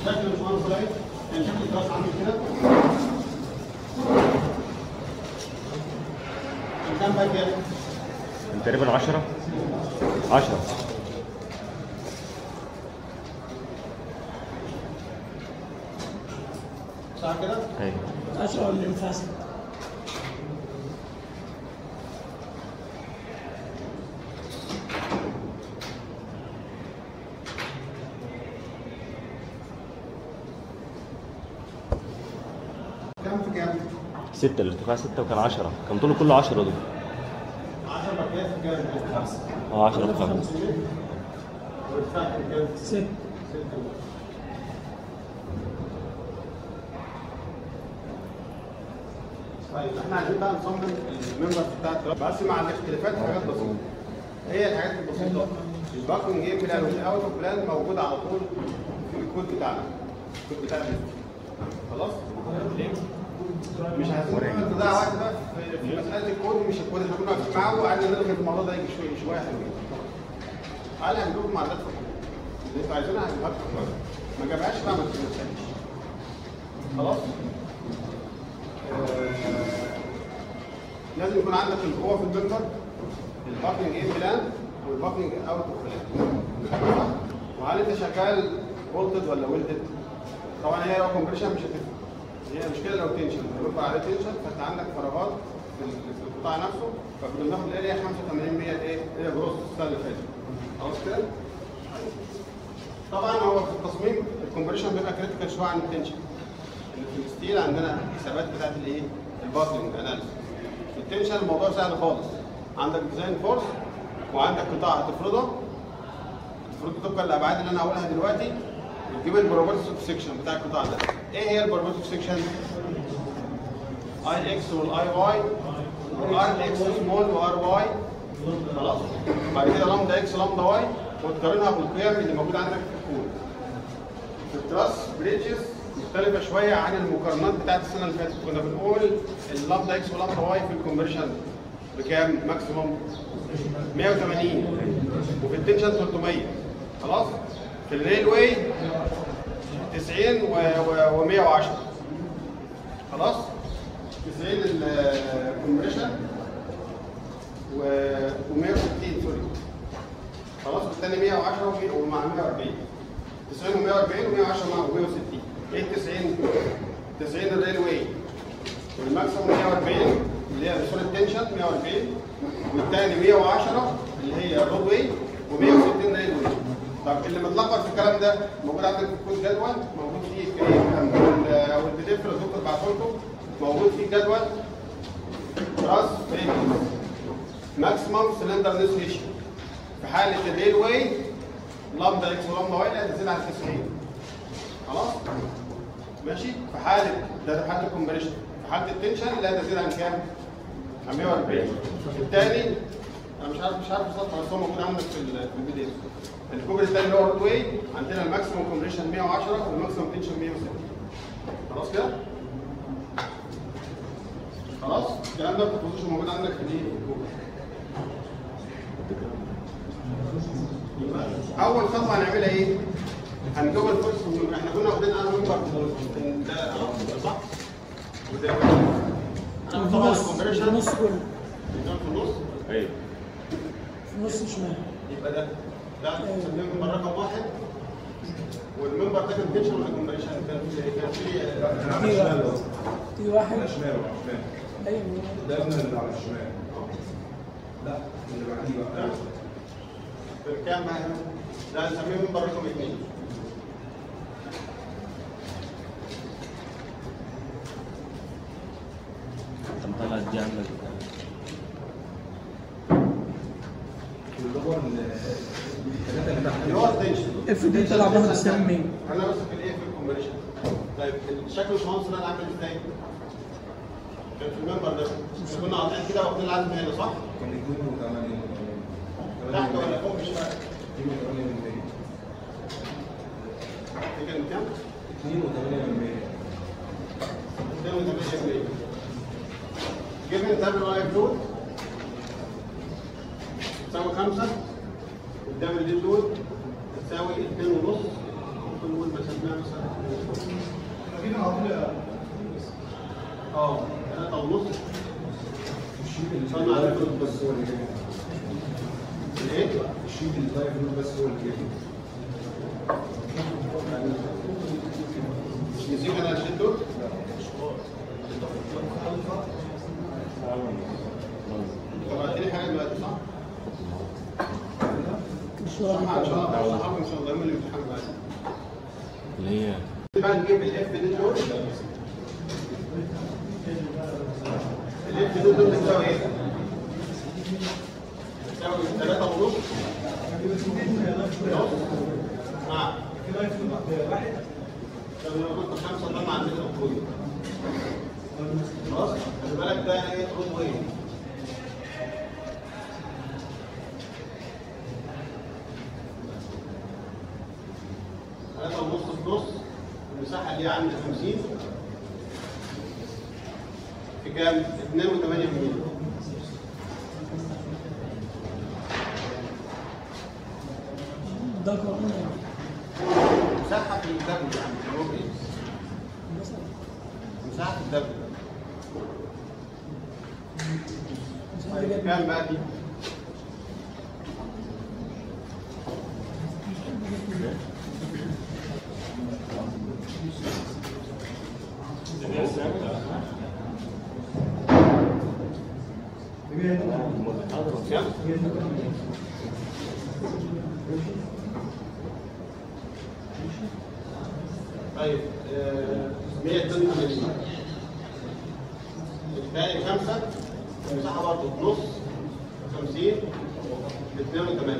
شكل مش مهندس رايت يعني شكل الدراسه عامل كده كام بقى كده؟ تقريبا 10 10 صح كده؟ ايوه 10 ولا منفصل كام في كام؟ 6 الارتفاع 6 وكان 10 كان طوله كله 10 دول 10 باكيات في كام؟ خمسه اه 10 في 5 والارتفاع في كام؟ ست طيب احنا عايزين بقى نصمم الممبر بتاعت بس مع الاختلافات في حاجات بسيطه هي الحاجات البسيطه الباكون جيم بلان والاوت اوف بلان موجود على طول في الكود بتاعنا الكود بتاع البيزنس. خلاص مش عايزين نضيع وقت بقى في في مساله الكود ومش الكود احنا كنا واقفين معاه وقعدنا نلغي في الموضوع ده يجي شويه شويه حلوين تعالى هنجيب لكم معادلات في الكود اللي انتوا عايزينها هنجيبها لكم دلوقتي. ما جابهاش بقى ما تنساش خلاص لازم يكون عندك القوه في الممبر الباكنج ان بلان والباكنج اوت اوف بلان وهل انت شغال فولتد ولا ويلدد؟ طبعا هي لو كومبريشن مش هتفرق هي المشكله لو تنشن بيبقى عليه تنشن فانت عندك فراغات في ال- في القطاع نفسه فكنا بناخد اللي هي 85 100 ايه؟ هي جروس السنه اللي فاتت خلاص كده؟ طبعا هو في التصميم الكومبريشن بيبقى كريتيكال شويه عن التنشن اللي في الستيل عندنا حسابات بتاعت الايه؟ الباكلينج اناليسيس. في التنشن الموضوع سهل خالص. عندك ديزاين فورس وعندك قطاع هتفرضه تفرضه طبقا للابعاد اللي انا هقولها دلوقتي وتجيب البروبرتيز اوف سيكشن بتاع القطاع ده. ايه هي البروبرتيز اوف سيكشن؟ اي اكس والاي واي والار اكس سمول وار واي خلاص بعد كده لامدا اكس لامدا واي وتقارنها بالقيم اللي موجوده عندك في الكود. في التراس بريدجز مختلفة شوية عن المقارنات بتاعت السنة اللي فاتت كنا بنقول اللامدا اكس واللامدا واي في الكونفرشن بكام ماكسيموم 180 وفي التنشن 300 خلاص في الريل واي 90 و 110 خلاص 90 الكونفرشن و 160 سوري خلاص والثاني 110 ومع 140 90 و140 و110 مع 160 ايه ال 90 90 الريل واي والماكسيموم 140 اللي هي سوري التنشن 140 والثاني 110 اللي هي الرود واي و160 ريل واي طب اللي متلخبط في الكلام ده موجود عندك في الكود جدول موجود فيه في الكلام ده وال- او البي دي اف اللي الدكتور بعته لكم موجود فيه جدول راس ماكسيمم سلندر نس ريشيو في حاله الريل واي لامدا اكس ولامدا واي لا تزيد عن 90 خلاص ماشي في حاله ده في حاله الكومبريشن في حاله التنشن لا تزيد عن كام؟ عن 140 الثاني انا مش عارف مش عارف بالظبط بس هو موجود عندك في ال- في البي دي اف الكوبري الثاني اللي هو رود واي عندنا الماكسيموم كومبريشن 110 والماكسيموم تنشن 160 خلاص كده؟ خلاص الكلام ده في البوزيشن موجود عندك في الايه؟ في الكوبري اول خطوه هنعملها ايه؟ هنجيب الفرص احنا كنا واخدين انا منبر ده اهو صح؟ وده انا طبعا النص الكومبريشن النص كله في النص ايوه في النص شمال يبقى ده ده بنسميه منبر رقم واحد والمنبر ده كان تنشن ولا كومبريشن؟ كان في كان في تي واحد تي واحد على الشمال وعلى الشمال ايوه ده من اللي على الشمال لا اللي بعديه بقى كام بقى هنا؟ ده هنسميه منبر رقم اثنين انت مطلع دي عامله كده اللي هو الثلاثه اللي تحت اللي هو التنشن اف دي طلع بها بسهم مين انا بس في الايه في الكومبريشن طيب الشكل الشمس ده عامل ازاي؟ كان في المنبر ده إحنا كنا قاطعين كده واخدين العدد من هنا صح؟ كان 82 تحت ولا فوق مش فارق 82 دي كان كام؟ 82 جيفن تابل اي فلوت تساوي 5 قدام الليد لود تساوي 2 ونص ممكن نقول مثلا خمسة كده على طول يا اه ثلاثة ونص الشيت اللي صنع على فيه فلوس بس هو اللي جاي ايه؟ الشيت اللي فيه فلوس بس هو اللي جاي مش نسيت انا الشيت دول؟ طب هاتلي حاجة دلوقتي صح؟ مش صح واحد ان شاء الله صح ان شاء الله يوم الامتحان بقى اللي هي بقى نجيب الاف دي دول الاف دي دول بتساوي ايه؟ بتساوي 3 ونص نعم طب لو كنت خمسة طن عندك الأخوية خلاص خلي بالك ده ايه رود وين ثلاثة ونص في نص المساحة اللي هي عندي 50 في كام؟ 2.8 مليون ده قانون مساحة في الدبل يعني في الروبي مثلا مساحة في الدبل مساحة طيب جدا. كام بقى دي؟ كام؟ طيب آه، 182 الثاني خمسة المساحة برضه نص 50 ب 82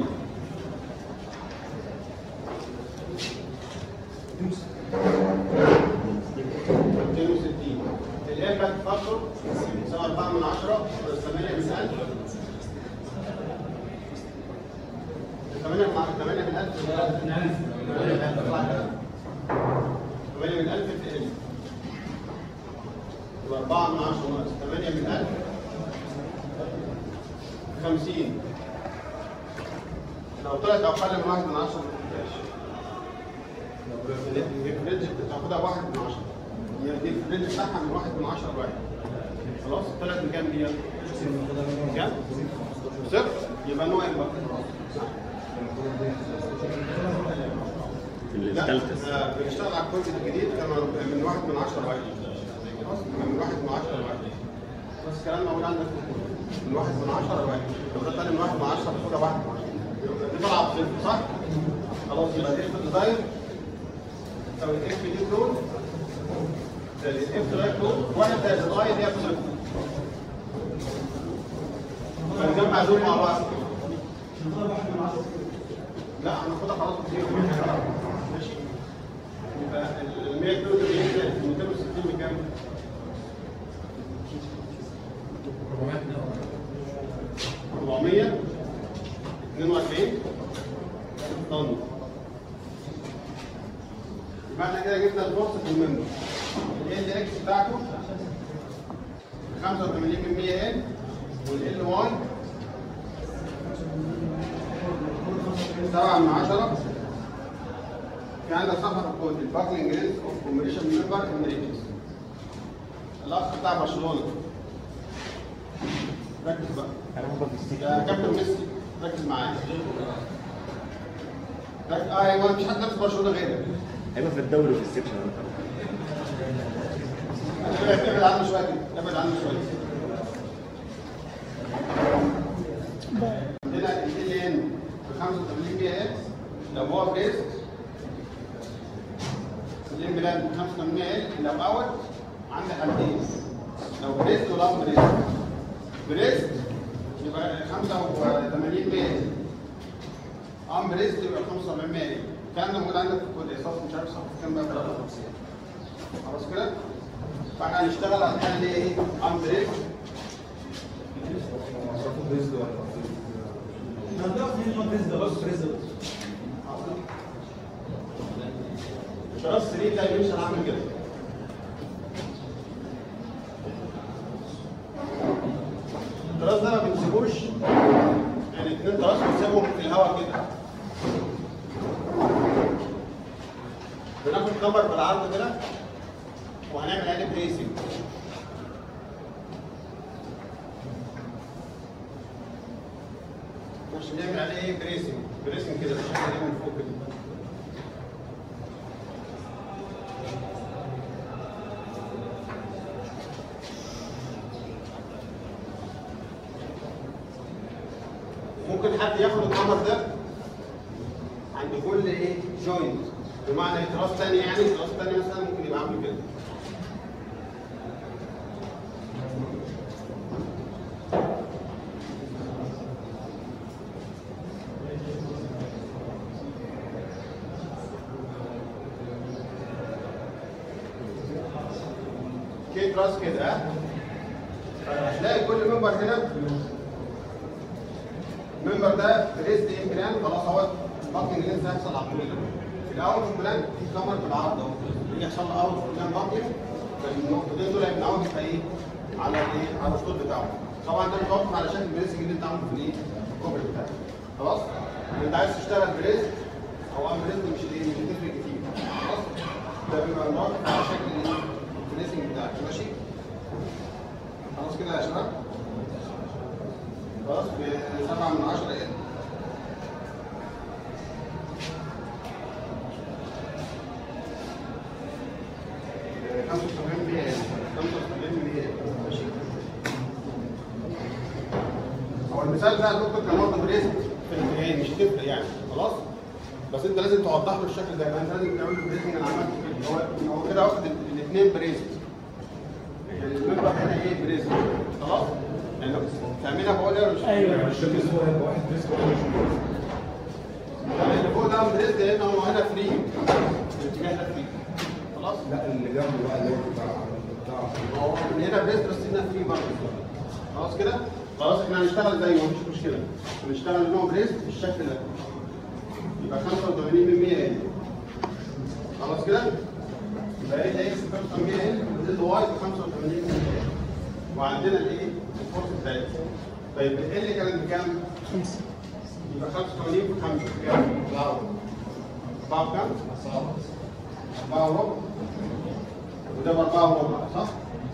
260 الإمباكت فاكتور يساوي 4 من 10 بس 8 من 1000 8 من 8 من 1000 8 من 1000 تقل يبقى 4 من 10 ناقص 8 من 1000 50 لو طلعت اقل من 1 من 10 ما تبقاش الفريدج بتاخدها 1 من 10 هي دي الفريدج بتاعها من 1 من 10 لواحد خلاص طلعت من كام دي؟ كام؟ صفر يبقى نوع يبقى في لا الثالثة آه، بنشتغل على الكود الجديد كان من واحد من عشرة واحد خلاص من واحد من عشرة واحد بس الكلام موجود عندك في الكود من واحد من عشرة واحد لو خدت أقل من واحد من عشرة بتاخدها واحد من عشرة يبقى دي طالعة بصفر صح؟ خلاص يبقى الاف ديزاين تساوي الاف دي كلود زائد الاف ديزاين كلود واحد زائد الاي اللي هي بصفر فنجمع دول مع بعض لا هناخدها خلاص كتير ماشي يبقى ال 182 260 بكام؟ 442 طن يبقى احنا كده جبنا الفرصه في المنبر ال اكس بتاعته 85% ال والال واي 7 من 10 في عندك صفحه في الكود الباكلينج ريز اوف كومبريشن ممبر امريكس الاخ بتاع برشلونه ركز بقى انا هبقى في السكة يا كابتن ميسي ركز معايا ركز اه ايوه مش حد في برشلونه غيرك هيبقى في الدوري وفي السكشن ابعد عنه شويه كده ابعد عنه شويه عندنا ال ان ب 85 بي اس لو هو بريست الام بلان ب 85 ال لو اوت عندي حالتين لو بريست ولا بريست بريست يبقى 85 بي اس ام بريست يبقى 75 بي اس الكلام ده موجود عندك في الكود اصاص مش عارف صح كام بقى 53 خلاص كده فاحنا هنشتغل على الحاله اللي هي ايه ام بريست تراس 3 دايمنشن عامل كده التراس ده ما بنسيبوش يعني اتنين تراس بنسيبهم في الهواء كده بناخد كمر بالعرض كده وهنعمل عليه بريسنج مش نعمل عليه ايه بريسنج بريسنج كده بالشكل ده من فوق كده ممكن حد ياخد القمر ده عند كل ايه جوينت بمعنى ايه تراس تاني يعني تراس تاني مثلا ممكن يبقى عامل كده كيك راس كده ها هتلاقي كل منبر هنا المنبر ده بريست ان بلان خلاص اهو الباكنج لينز هيحصل على طول في الاول في بلان في كاميرا بالعرض اهو يجي يحصل له اول في بلان باكنج فالنقطتين دول هيمنعوك يبقى ايه على الايه على الخطوط بتاعه طبعا ده متوقف على شكل البريسنج اللي انت عامله في الايه في الكوبري بتاعك خلاص انت عايز تشتغل بريست او ام بريست مش ايه مش هتفرق كتير خلاص ده بيبقى متوقف على شكل الايه البريسنج بتاعك ماشي خلاص كده يا شباب خلاص بسبعة من عشرة ايه خمسة وسبعين مية خمسة وسبعين مية ماشي هو المثال ده الدكتور كان واخد بريست في الامتحان مش هتفرق يعني خلاص بس انت لازم توضح له الشكل ده يبقى انت لازم تعمل له بريسنج انا عملت كده هو هو كده واخد الاثنين بريست المنبر هنا ايه بريست خلاص يعني فاهمينها بقول ايه ولا مش أيوة. مش الريسك هو هيبقى واحد ريسك واحد مش ريسك. يعني اللي فوق ده بريست لان هو هنا فري الاتجاه ده فري خلاص لا اللي جنبه بقى اللي هو بتاع بتاع هو من هنا بريست بس هنا فري برضه خلاص كده خلاص احنا هنشتغل زيه مفيش مشكله هنشتغل ان هو بريست بالشكل ده يبقى 85 من 100 هنا خلاص كده يبقى ايه ده اكس 85 هنا ودي واي ب 85 من 100 وعندنا الايه الفورس بتاعتنا طيب ال كانت بكام؟ خمسة يبقى 85 في 5 بكام؟ 4 بكام؟ 4 وربع وده ب 4 وربع صح؟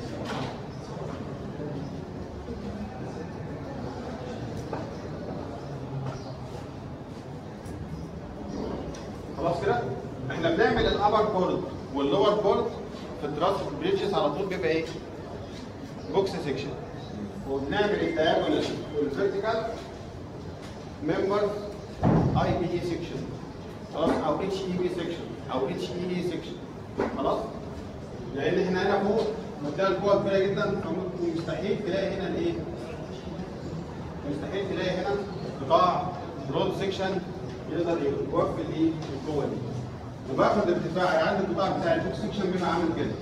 خلاص كده؟ احنا بنعمل الابر بورد واللور بورد في الدراسه في البريدجز على طول بيبقى ايه؟ بوكس سيكشن وبنعمل الدياجونال والفيرتيكال ممبرز اي بي اي سيكشن خلاص او اتش اي بي سيكشن او اتش اي اي سيكشن خلاص لان احنا هنا فوق بتلاقي القوه كبيره جدا فممكن مستحيل تلاقي هنا الايه مستحيل تلاقي هنا قطاع رود سيكشن يقدر يوفي الايه القوه دي وباخد ارتفاع يعني عندي القطاع بتاع البوكس سيكشن بيبقى عامل كده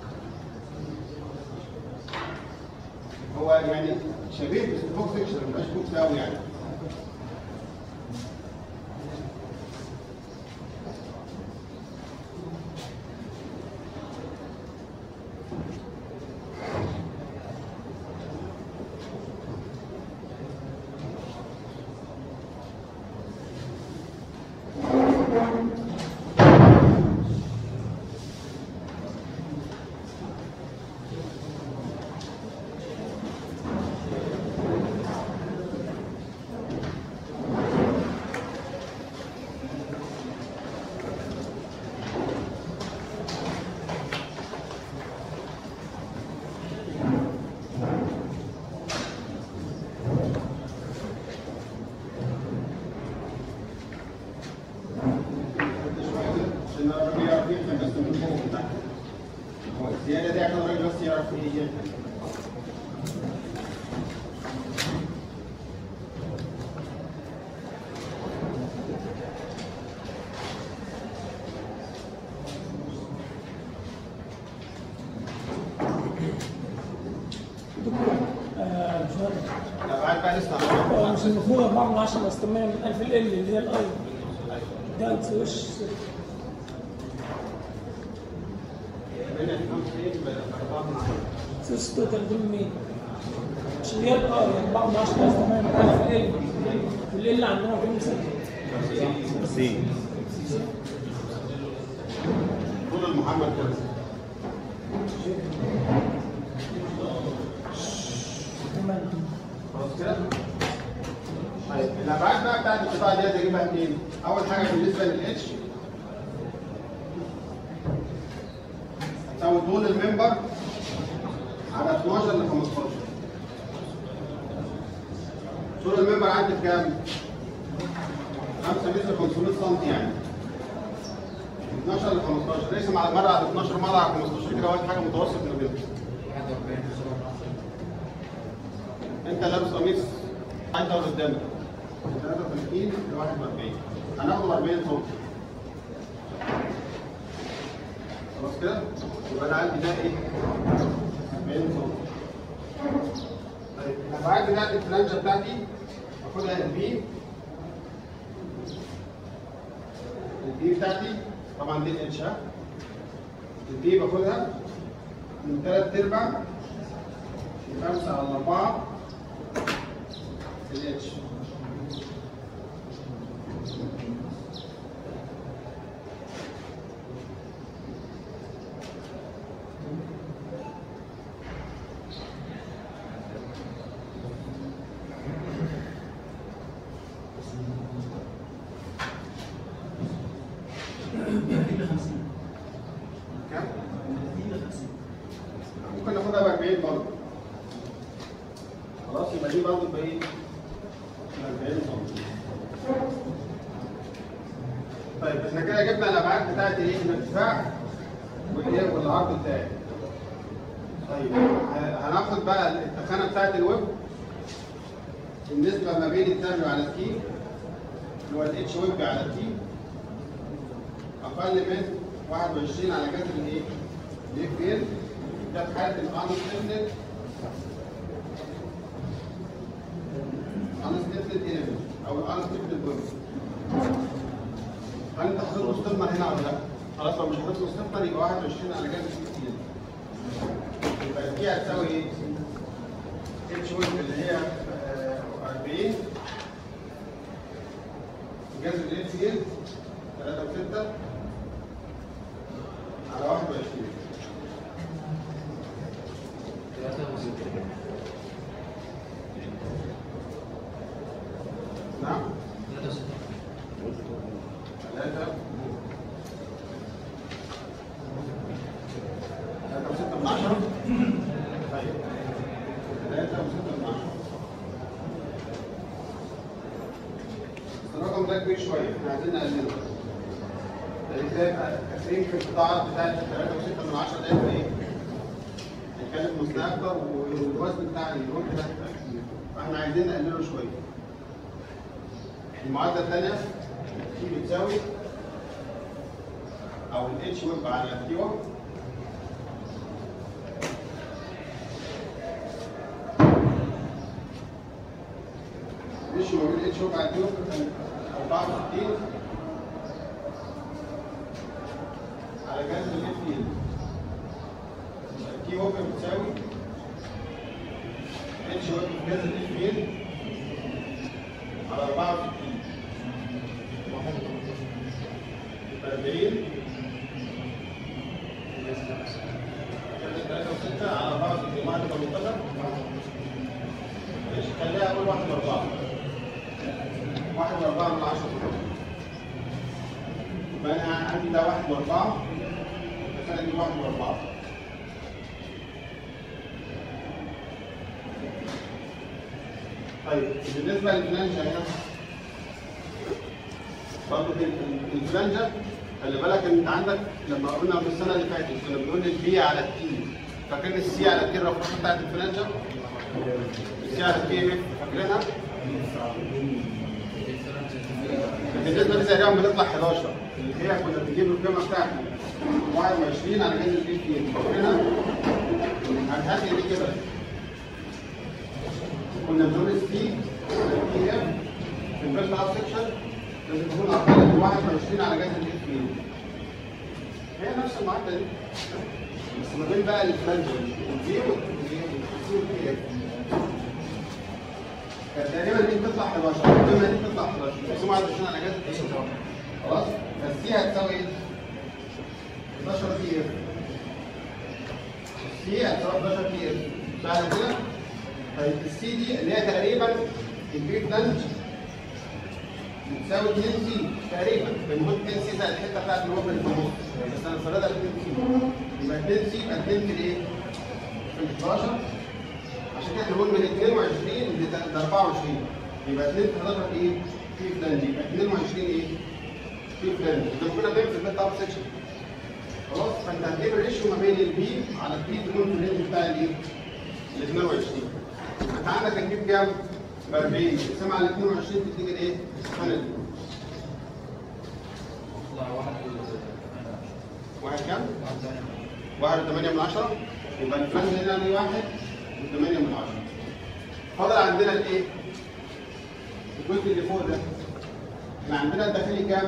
هو يعني شبيه بس البوكس سيكشن ما بيبقاش بوكس قوي يعني عشان الراجل يعرف يفهم بس من فوق بتاعه هو الزياده دي عشان الراجل بس يعرف ايه يفهم دكتور آه، مش عارف. لا بعد بقى لسه هو مش المفروض 4 من 10 بس 8 من 1000 ال اللي هي الاي ده ما تسويش صفر. هنا في خمسة ايه يبقى أربعة من عشرة. تساوي 36 من 100 عشان هي الاي 4 من 10 بس 8 من 1000 ال ال اللي عندنا كام ستة سي طول محمد كده تمام خلاص كده طيب الابعاد بقى بتاعت القطاع دي اجيبها منين؟ اول حاجه بالنسبه للاتش هتساوي طول المنبر على 12 ل 15 طول المنبر عندي بكام؟ 5 متر 500 سم يعني 12 ل 15 اقسم على مره على 12 مره على 15 كده واحد حاجه متوسط ما بينهم انت لابس قميص انت قدامك 33 ل 41 هناخد 40 سم خلاص كده يبقى انا عندي ده ايه 40 سم طيب الابعاد بتاعت الفلانجه بتاعتي باخدها البي البي بتاعتي طبعا دي الاتش ها البي باخدها من 3 ارباع ل 5 على 4 الاتش كام؟ ممكن ناخدها ب 40 برضه خلاص يبقى دي برضه ب ايه؟ ب 40 سم طيب احنا كده جبنا الابعاد بتاعت ايه؟ الارتفاع والايه والعرض بتاعي طيب ه- هناخد بقى التخانه بتاعت الويب النسبه ما بين الدبليو على التي اللي هو الاتش ويب على التي اقل من 21 على جذر الايه؟ الاف ال ده في حاله الانستيبلد انستيبلد ايلمنت او الانستيبلد ويب هل انت حاطط له ستيبنر هنا ولا لا؟ خلاص لو مش حاطط له ستيبنر يبقى 21 على جذر الاف ال يبقى دي هتساوي ايه؟ اتش ويب اللي هي آه، 40 جذر الاف ال 3 و6 على 21 نعم 3 3 و6 من 10 طيب 3 و6 من 10 الرقم ده كبير شويه احنا عايزين نقلله لان كده يبقى تكريم في القطاعات بتاعت 3 و6 من 10 ده يبقى ايه؟ هيتكلم مسلم اكتر والوزن بتاع اليوم كده هيبقى كتير فاحنا عايزين نقلله شويه المعادله الثانيه تي بتساوي او الاتش ويب على التي ويب مش ما بين اتش ويب على التي ويب كان 64 على جذر الاف ال التي ويب بتساوي اتش ويب في جذر الاف ال على 64 40 3 و6 على 64 واحد 18 ماشي خليها اقول 1 و4 1 و4 من 10 يبقى انا عندي ده 1 و4 بس انا اجيب 1 و4 طيب بالنسبه للفلانجه هنا برضه في الفلانجه خلي بالك ان انت عندك لما قلنا في السنه اللي فاتت كنا بنقول البي على التي فاكرين السي على التي الرفرفه بتاعت الفلانجه؟ السي على التي ايه؟ فاكرينها؟ بالنسبه لي تقريبا بتطلع 11 اللي هي كنا بنجيب القيمه بتاعتي 21 على جذر البي تي فاكرينها؟ هات لي دي كده كنا بنقول السي البي اف في الفيرست هاف سكشن لازم تكون اقل من 21 على جذر الاف بي هي نفس المعادله دي بس ما بين بقى الفلانج البي والسي والبي اف كانت تقريبا دي بتطلع 11 القيمه دي بتطلع 11 بس 21 على جذر الاف خلاص فالسي هتساوي ايه؟ 11 تي اف السي هتساوي 11 تي اف سهل كده طيب السي دي اللي هي تقريبا البيفلنج بتساوي 2 سي تقريبا بنقول 2 سي زائد الحته بتاعت الوبر اللي في النص بس انا فرضها 2 سي يبقى 2 سي يبقى 2 في الايه؟ في ال 11 عشان كده بنقول من 22 ل 24 يبقى 2 في 11 ايه؟ في فلانج يبقى 22 ايه؟ في فلانج ده كنا بنعمل في البيت اب سكشن خلاص فانت هتجيب الريشيو ما بين البي على البي تكون في الرينج بتاع الايه؟ ال 22 انت عندك هتجيب كام؟ ب 40 تقسمها على 22 تديك الايه؟ السنه دي واحد كام؟ واحد وثمانية من عشرة يبقى الفرق هنا ليه واحد وثمانية من عشرة فاضل عندنا الايه؟ الجزء اللي فوق ده احنا عندنا الداخلي كام؟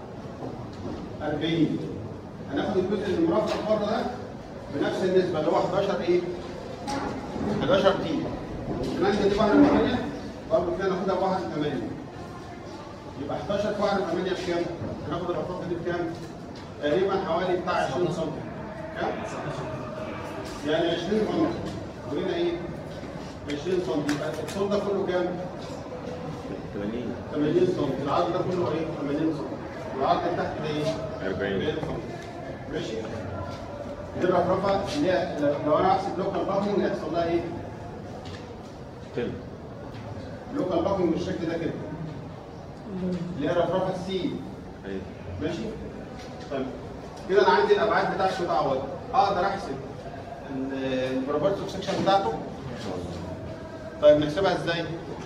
40 هناخد الجزء اللي مرفع بره ده بنفس النسبة اللي هو 11 ايه؟ 11 تي الكلام دي 1 8 برضه كده ناخدها ب 1 8 يبقى 11 في 1 8 بكام؟ هناخد الرفاقة دي بكام؟ تقريبا حوالي بتاع 20 سم كام؟ يعني 20 سم وهنا ايه؟ 20 سم يبقى الطول ده كله كام؟ 80 80 سم العرض ده كله ايه؟ 80 سم والعرض اللي تحت ده ايه؟ 40 سم ماشي؟ دي الرفرفه اللي هي لو انا احسب لوكال باكينج هيحصل لها ايه؟ كده لوكال باكينج بالشكل ده كده اللي هي الرفرفه السي ايوه ماشي؟ طيب كده انا عندي الابعاد بتاعتي متعوضه اقدر احسب البروبرتي سكشن بتاعته ان شاء الله طيب نحسبها ازاي؟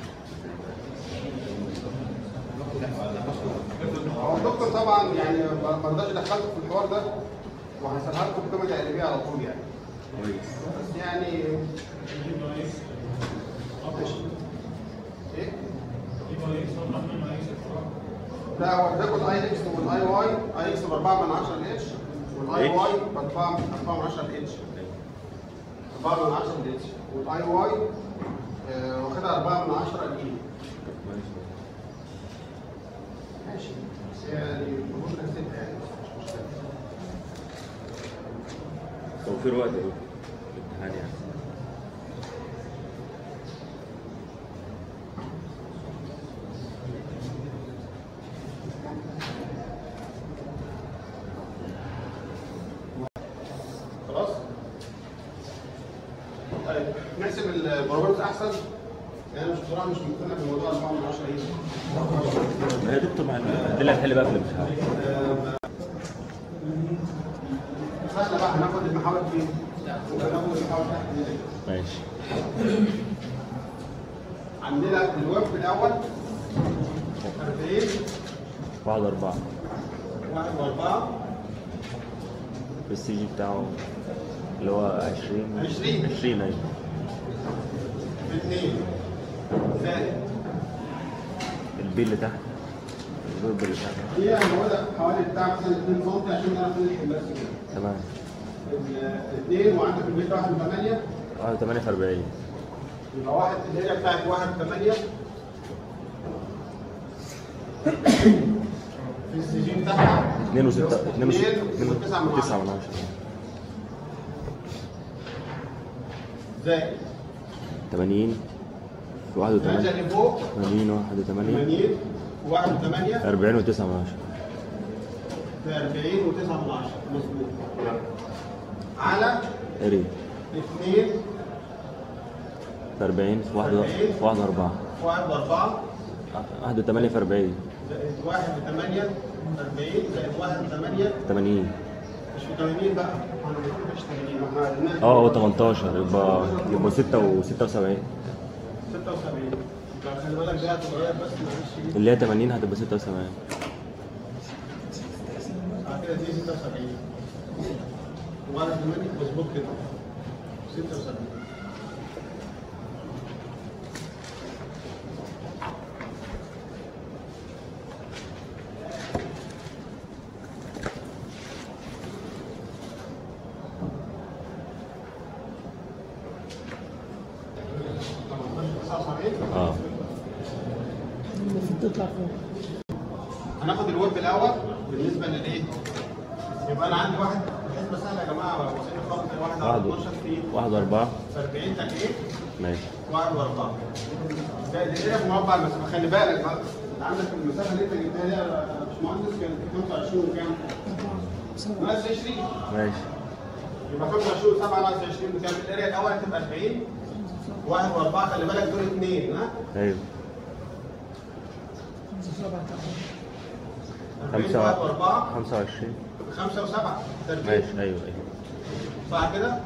هو الدكتور طبعا يعني ما ما رضاش يدخلكم في الحوار ده وهسألها لكم بقيمه تقريبيه على طول يعني كويس بس يعني ماشي. ايه؟ لا هو اداكم الاي اكس والاي واي اي اكس ب 4 من 10 الاتش والاي H. واي ب 4 4 من 10 الاتش 4 من 10 الاتش والاي واي آه، واخدها 4 من 10 الاي كويس ماشي بس يعني المفروض نكتبها يعني مش مشكله توفير وقت يا دكتور الامتحان يعني خلاص طيب نحسب البروبابيلتي احسن يعني مش بصراحه مش مقتنع بموضوع 4 من 10 ايه ما هي دكتور مع الادله الحل بقى في الامتحان سهله بقى هناخد المحاور فين؟ هناخد المحاور تحت دي. ماشي عندنا الويب الاول 40 واحد أربعة 1 و4 السي جي بتاعه اللي هو 20 20. 20 ايوه في 2 زائد البي اللي تحت الفيرب اللي تحت هي موجوده حوالي بتاع مثلا 2 سم عشان نعرف نلحق بس كده تمام الاثنين وعندك البيت 1 8 واحد 8 في 40 يبقى واحد اللي هي بتاعت 1 8 في السي جي بتاعها 2 و 6 2 و 6 2 و 9 من 9 10 من 10 زائد 80 في 1 و 8 8 اللي فوق 80 1 و 8 80 و1 8 40 و 9 من 10 في 40 و9 من 10 مظبوط على اري 2 في 40 في 1 في 1 4 1 4 1 و 8 في 40 زائد 1 8 40 زائد 1 8 80 مش في 80 بقى انا مش 80 احنا قلنا اه هو 18 يبقى يبقى 6 و 76 76 يبقى خلي بالك ده هتتغير بس معلش اللي هي 80 هتبقى 76 بعد كده دي 76 وبعد 8 مظبوط كده 76 79 اه المفروض تطلع فوق هناخد الويب الاول بالنسبه للايه؟ يبقى انا عندي واحد واحد على واحد 12 في واحد وأربعة 40 تكعيب ماشي واحد واربعه زائد الاريا في مربع المسافه خلي بالك بقى انت عندك المسافه اللي انت جبتها دي يا باشمهندس كانت 25 وكام؟ ناقص 20 ماشي يبقى 25 7 ناقص 20 بكام؟ الاريا الاول هتبقى 40 واحد واربعه خلي بالك دول اثنين ها؟ أيوه 40 واحد واربعه خمسة وعشرين خمسه وسبعه تربيع ماشي أيوه أيوه صح كده؟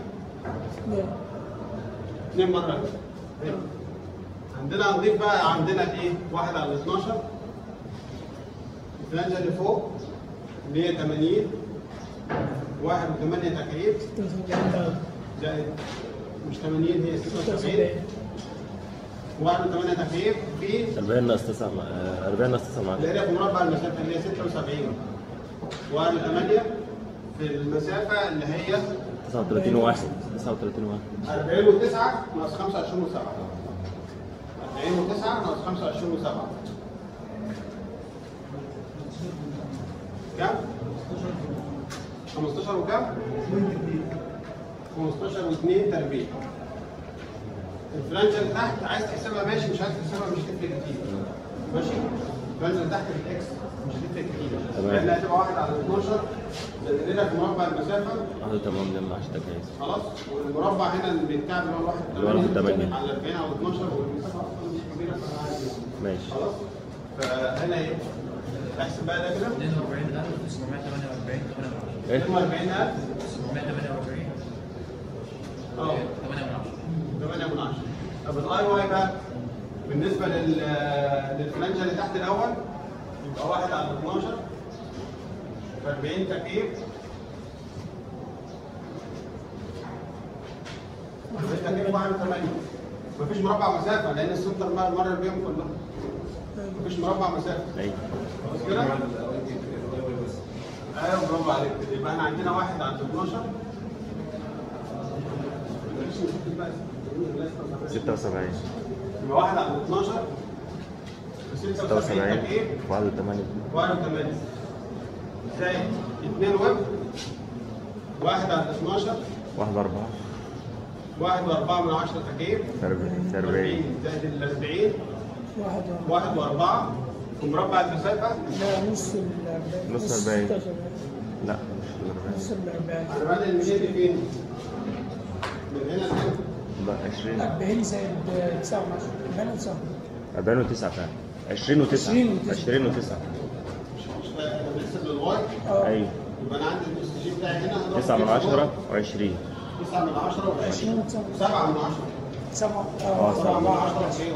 اثنين مره كده. عندنا هنضيف بقى عندنا ايه؟ واحد على 12 الفلانجه اللي فوق 180 واحد وثمانية تكعيب زائد مش 80 هي 76 واحد وثمانية تكعيب في 40 ناقص 9 40 ناقص 9 معاك الاريا في مربع المسافة اللي هي 76 واحد وثمانية في المسافة اللي هي 39 واحد 39 واحد 40 و9 ناقص 25 و7 40 و9 ناقص 25 و7 كام؟ 15 وكام؟ 15 و2 تربيع الفلانجة اللي تحت عايز تحسبها ماشي مش عايز تحسبها مش هتفرق كتير ماشي؟ الفلانجة اللي تحت بالاكس مش هتفرق كتير تمام. لان هتبقى 1 على 12 زائد لنا في مربع المسافة واحد وتمام جنب 10 تكايس خلاص والمربع هنا اللي بتاع اللي هو الواحد اللي هو الواحد تمانية. على 40 او 12 والمسافه اصلا مش كبيره فعادي ماشي خلاص فهنا ايه؟ احسب بقى ده كده 42948 إيه 42000 748 اه 8 من 10 8 من 10 طب الاي واي بقى بالنسبه لل للفلانجه اللي تحت الاول يبقى 1 على 12 في 40 تكعيب 40 تكعيب 1 8 مفيش مربع مسافه لان السنتر مر بيهم كلهم مفيش مربع مسافه أيوه خلاص كده؟ ايوه برافو عليك يبقى احنا عندنا واحد عند 12 76 يبقى واحد عند 12 76 76 تكعيب واحد وثمانية 81 زائد 2 ويب واحد عند 12 واحد أربعة واحد وأربعة من عشرة تكعيب 40 40 زائد ال 40 واحد واحد وأربعة في مربع المسافة لا نص ال نص الأربعين. 16 لا مش 40 نص الأربعين أنا بدأ الميزان دي فين؟ من هنا لهنا لا 20 40 زائد 9 40 9 40 و9 فعلا 20 و9 20 و9. 20 و9 مش مش احنا بنحسب للواي اه ايوه يبقى أنا عندي الاستشير بتاعي هنا هضرب 9 من فيه 10 و20 9 من 10 و20 20 و9 7 من 10 7 اه، 7 اه من 4 10 و20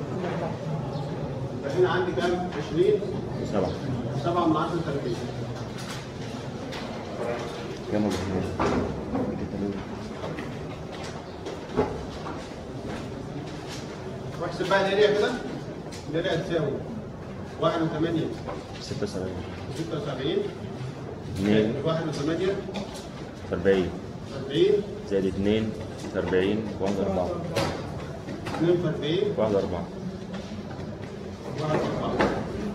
يبقى هنا عندي كام؟ 20 و7 7 من 10 تربيع كام ولا واحسب بقى الاريا كده الاريا تساوي 1 و8 76 76 2 1 و8 40 40 زائد 2 40 1 4 2 في 40 1 4 1 4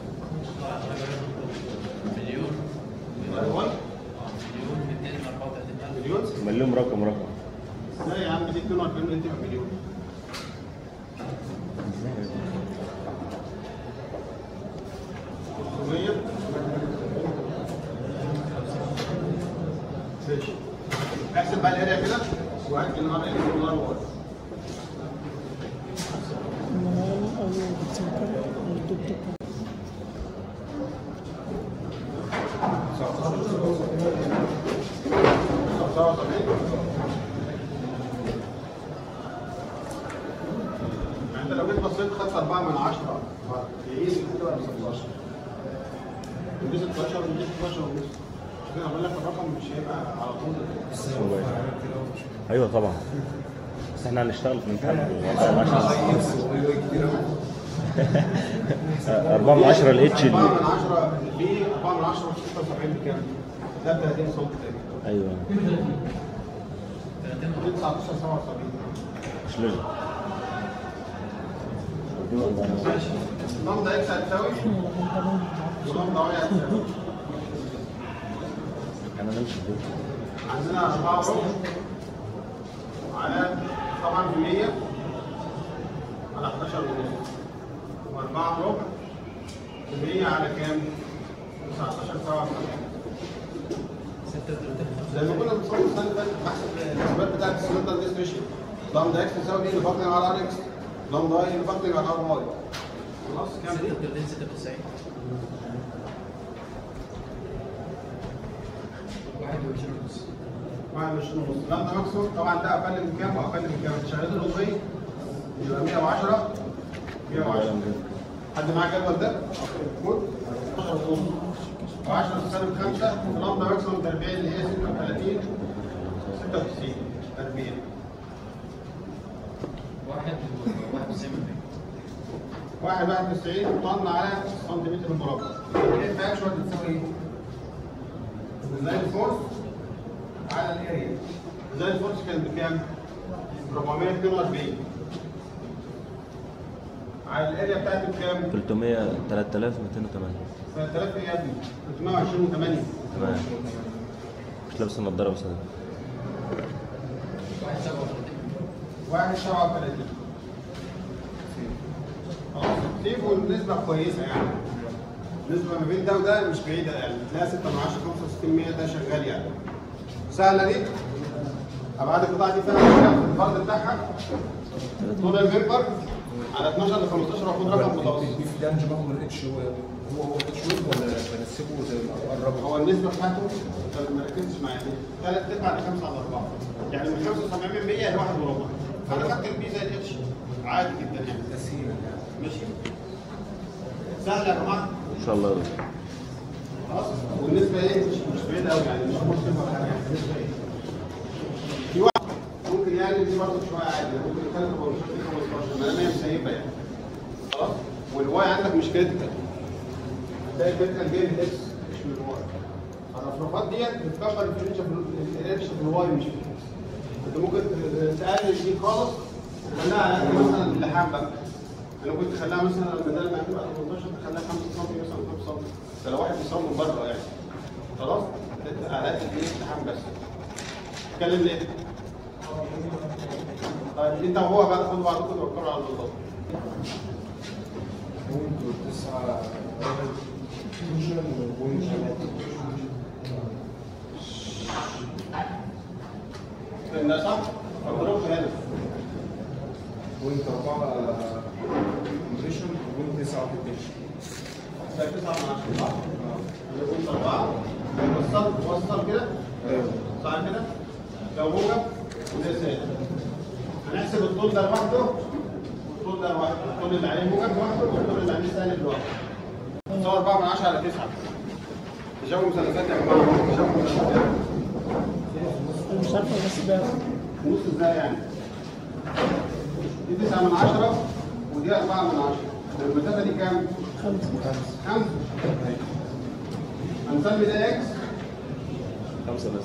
مليون هو مليون 234 مليون مليون رقم رقم لا يا عم دي 42 انت مليون خمسمية ماشي احسب بقى الاريا كده وهات النهار ايه والنهار هو المنال أو بتسكر والدكتور سبعة وسبعين يعني انت لو جيت بصيت خدت 4 من 10 ايه هتبقى ب 16 ودي 16 ودي 16 ونص عشان كده بقول لك الرقم مش هيبقى على طول ايوه طبعا بس احنا هنشتغل في الامتحان 4 من 10 الاتش 4 من 10 في 4 من 10 في 76 بكام؟ ده ب 30 سم تقريبا ايوه دي 19 77 مش لازم النظام ده اكس هتساوي النظام ده واي هتساوي انا نمشي بدول عندنا 4 وربع على طبعا في 100 على 11 ونص و4 ربع في 100 على كام؟ 19 57 زي ما كنا بنصور السنه اللي فاتت بحسب الحسابات بتاعت السلندر ديس ريشيو لامدا اكس تساوي ايه لفاكتنج على ار اكس لامدا اي لفاكتنج على ار واي خلاص كام كده؟ 96 21 ونص واحد وعشرين ونص لامدا ماكسيموم طبعا ده اقل من كام واقل من كام؟ الشهادات الوظيفيه يبقى 110 110 حد معاه الجدول ده؟ موجود 10 ونص 10 سالب 5 لامدا ماكسيموم تربيع اللي هي 36 96 تربيع واحد و 91 واحد واحد وتسعين طن على سنتيمتر مربع. ايه في اكشوال بتساوي ايه؟ زي الفورس على الاريا. زي الفورس كان بكام؟ 442 على الاريا بتاعته بكام؟ 300 3208 3000 ايه يا ابني؟ 320 و8 تمام مش لابس النضاره بس ده واحد 37 1 37 خلاص سيبوا النسبة كويسة يعني النسبة ما بين ده وده مش بعيدة يعني تلاقي 6 من 10 65 100 ده شغال يعني سهلة دي أبعاد القطاع دي فيها مشكلة في الفرد بتاعها طول المنبر على 12 ل 15 المفروض رقم متوسط في فلانج بقى من الاتش هو هو هو اتش ويف ولا بنسبه زي ما قربه هو النسبة بتاعته أنت ما ركزتش معايا دي ثلاث ارباع ل 5 على 4 يعني من 75 من 100 لواحد وربع فأنا خدت البي زي الاتش عادي جدا يعني تسهيلا يعني ماشي سهل يا جماعه ان شاء الله خلاص والنسبه ايه مش مش بعيد قوي يعني مش مشكله ولا حاجه يعني النسبه ايه في واحد ممكن يعني دي برضه شويه عادي يعني ممكن يتكلم 15 15 ما هي مسيبه يعني خلاص والواي عندك مش كريتيكال هتلاقي الكريتيكال جاي من الاكس مش من الواي الرفرفات ديت بتكبر الفرنشة في الاتش في الواي مش في الاكس انت ممكن تقلل دي خالص وتخليها على قد مثلا اللحام بقى انا كنت تخليها مثلا بدل ما تبقى 18 تخليها 5 سم مثلا 5 سم ده لو واحد بيصور من بره يعني خلاص على قد الايه اللحام بس اتكلم ليه؟ طيب انت وهو بقى خدوا بعضكم توكلوا على الله بوينت تسعة فيوجن وبوينت ده صح؟ فاضربه هنا بوينت أربعة كومبريشن وبوينت تسعة روتيشن ده 9 من 10 صح؟ انا قلت 4 وصل وصل كده ايوه صح كده؟ لو موجب وده سالب هنحسب الطول ده لوحده والطول ده لوحده الطول اللي عليه موجب لوحده والطول اللي عليه سالب لوحده نصور 4 من 10 على 9 تشابه مثلثات يا جماعه تشابه مثلثات مش عارفه بس ده نص ازاي يعني؟ دي 9 من 10 ودي 4 من 10 المسافه دي كام؟ خمسة خمسة هنسمي ده اكس خمسة بس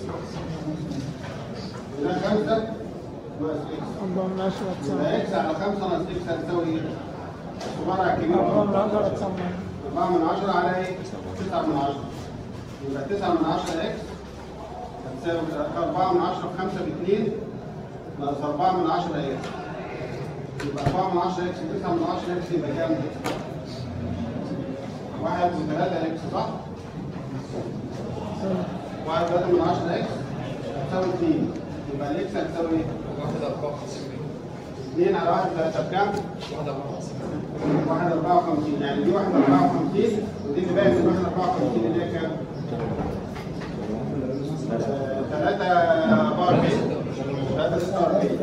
وده خمسة ناقص اكس أربعة من عشرة يبقى تسعة اكس على خمسة ناقص اكس هتساوي ايه؟ الصغير على الكبير أربعة من عشرة تسعة 4 من 10 على ايه؟ 9 من 10 يبقى 9 من 10 اكس هتساوي 4 من 10 في 5 ب 2 ناقص 4 من 10 اكس يبقى 4 من 10 اكس و 9 من 10 اكس يبقى كام؟ 1 و 3 اكس صح؟ 1 3 من 10 اكس هتساوي 2 يبقى الاكس هتساوي ايه؟ واحد 54 2 على 1 3 بكام؟ واحد 54 واحد 54 يعني دي واحد 54 ودي اللي باقي من واحد 54 اللي هي كام؟ 3 44 3 46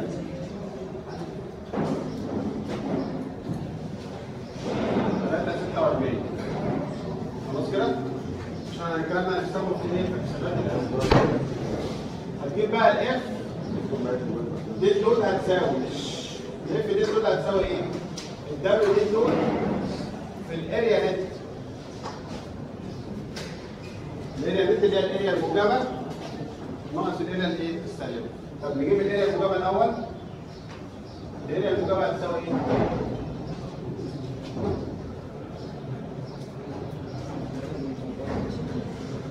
3 46 خلاص كده؟ عشان الكلام ده هنحسبه في ايه؟ في حسابات الاسبوع هتجيب بقى الاف دي دول هتساوي الاف دي دول هتساوي ايه؟ الدبليو دي دول في الاريا نت الاريا نت اللي هي الاريا الموجبه ناقص الاريا الايه السالبه طب نجيب الاريا الموجبه الاول الاريا الموجبه هتساوي ايه؟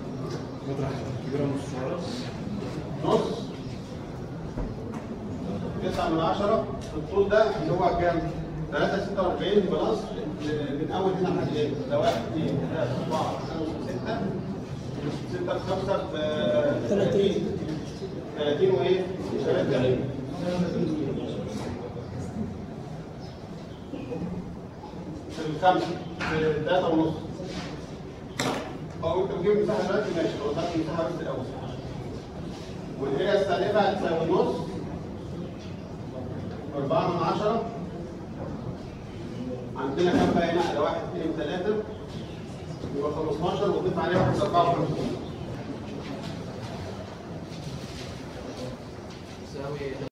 مطرح كبيرة نص صغيرة نص 9 من 10 الطول ده اللي هو كام؟ 3 46 بلس من اول هنا لحد ايه؟ ده 1 2 3 4 5 6 6 5 ب 30 30 وايه؟ 30 في الخمسه في 3 ونص او انت بتجيب المساحه دلوقتي ماشي لو خدت المساحه بس الاول والاريا السالبه هتساوي النص 4 من 10 عندنا كام بقى هنا؟ 1 2 3 يبقى 15 وضيف عليه 1 54 تساوي